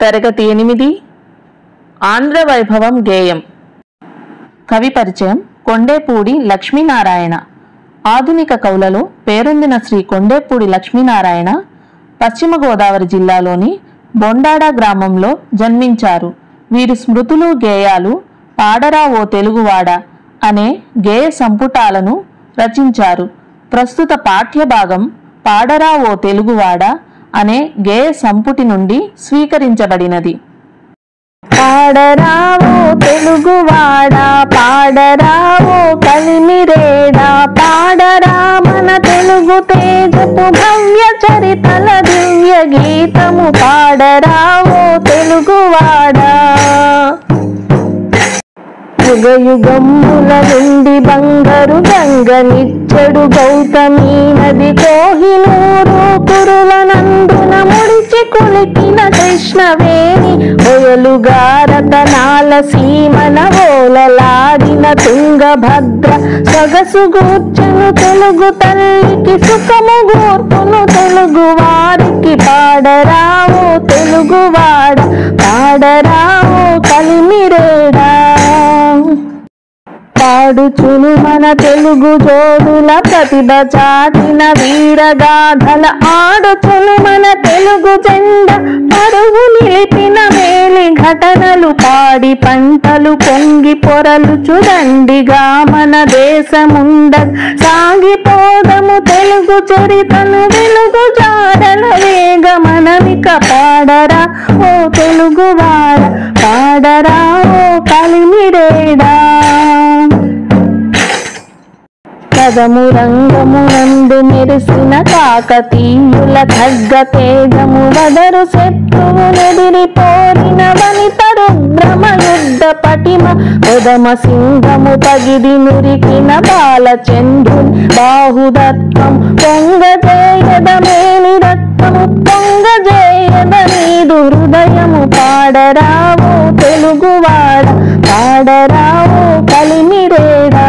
తరగతి ఎనిమిది ఆంధ్ర వైభవం గేయం కవి పరిచయం కొండేపూడి లక్ష్మీనారాయణ ఆధునిక కవులలో పేరొందిన శ్రీ కొండేపూడి లక్ష్మీనారాయణ పశ్చిమ గోదావరి జిల్లాలోని బొండాడ గ్రామంలో జన్మించారు వీరి స్మృతులు గేయాలు పాడరా ఓ తెలుగువాడ అనే గేయ సంపుటాలను రచించారు ప్రస్తుత పాఠ్యభాగం పాడరా ఓ తెలుగువాడ అనే గేయ సంపుటి నుండి స్వీకరించబడినది పాడరావో తెలుగువాడా పాడరావో కలిమిరేడా పాడరా మన తెలుగు తేజపు భవ్య చరితల దివ్య గీతము పాడరావో తెలుగువాడా యుగ యుగముల నుండి బంగారు గంగనిచ్చడు గౌతమి నది కోహినూరు కురుల నందున ముడిచి కులికిన కృష్ణవేణి ఒయలుగారతనాల సీమన ఓలలాడిన తుంగభద్ర సొగసు గూర్చను తెలుగు తల్లికి సుఖము గూర్పును తెలుగు వారికి పాడరావో తెలుగువాడ పాడరావో కలిమిరేడా పాడుచును మన తెలుగు జోడుల ప్రతిభ చాటిన వీరగాథల ఆడుచును మన తెలుగు జెండ పరుగు నిలిపిన మేలి ఘటనలు పాడి పంటలు పొంగి పొరలు చుడండిగా మన దేశముండ సాగిపోదము తెలుగు చరితను వెలుగు జాడల వేగ మనమిక పాడరా ఓ తెలుగు వాడ పాడరా ఓ కలిమిరేడా కదము రంగము నందు మెరిసిన కాకతీయుల ఖడ్గ తేజము వదరు శత్రువు నెదిరి పోరిన వనిత రుద్రమ యుద్ధ పటిమ ఉదమ సింహము పగిడి నురికిన బాలచంద్రుని బాహుదత్వం పొంగ జేయద మేలి రక్తము పొంగ జేయద నీదు హృదయము పాడరావో తెలుగువాడ పాడరావో కలిమిరేడా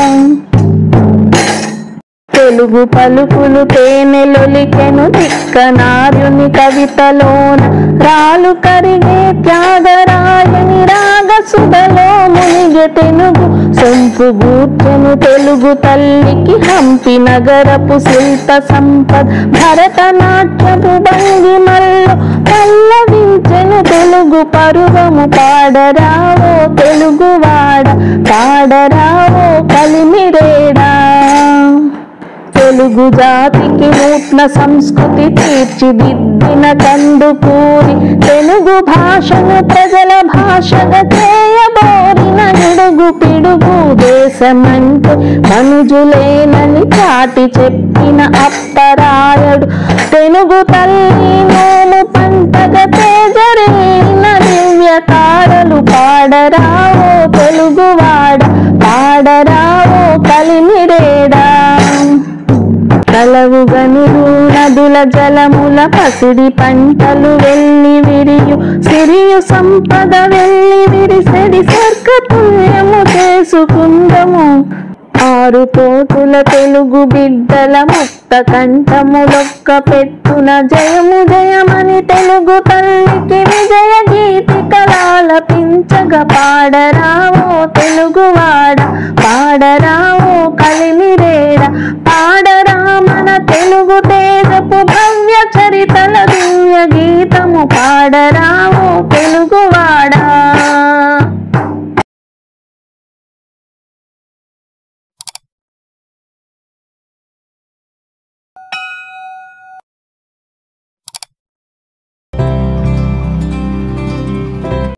తెలుగు పలుకులు తేనెలొలికెను తిక్కనార్యుని కవితలోన రాలు కరిగే త్యాగరాయని రాగ సుధలో మునిగె తెలుగు సొంపు గూర్చెను తెలుగు తల్లికి హంపి నగరపు శిల్ప సంపద భరతనాట్యపు భంగిమల్లో పల్లవించెను తెలుగు పరువము పాడరావో తెలుగువాడ పాడరావో కలిమిరేడా తెలుగు జాతికి నూతన సంస్కృతి తీర్చిదిద్దిన కందుకూరి తెలుగు భాషను ప్రజల భాషగా చేయబోరిన నిడుగు పిడుగు దేశమంటే మనుజులేనని చాటి చెప్పిన అప్పరాయడు తెలుగు తల్లి నోము పంటగా తేజరేన దివ్య తారలు పాడరావో తెలుగువాడ పాడరావో కలిమిరేడా కలవు గనులు నదుల జలముల పసిడి పంటలు వెళ్ళి విరియు సిరియు సంపద వెళ్ళి విరిసెడి స్వర్గతుల్యము చేసుకుందము ఆరు కోటుల తెలుగు బిడ్డల ముక్త కంఠములొక్క పెట్టున జయము జయమని తెలుగు తల్లికి విజయ గీతికలాలపించగా పాడరావో తెలుగువాడ పాడరావో కలిమిరేడ పాడరా మన తెలుగు తేజపు భవ్య చరితల దివ్య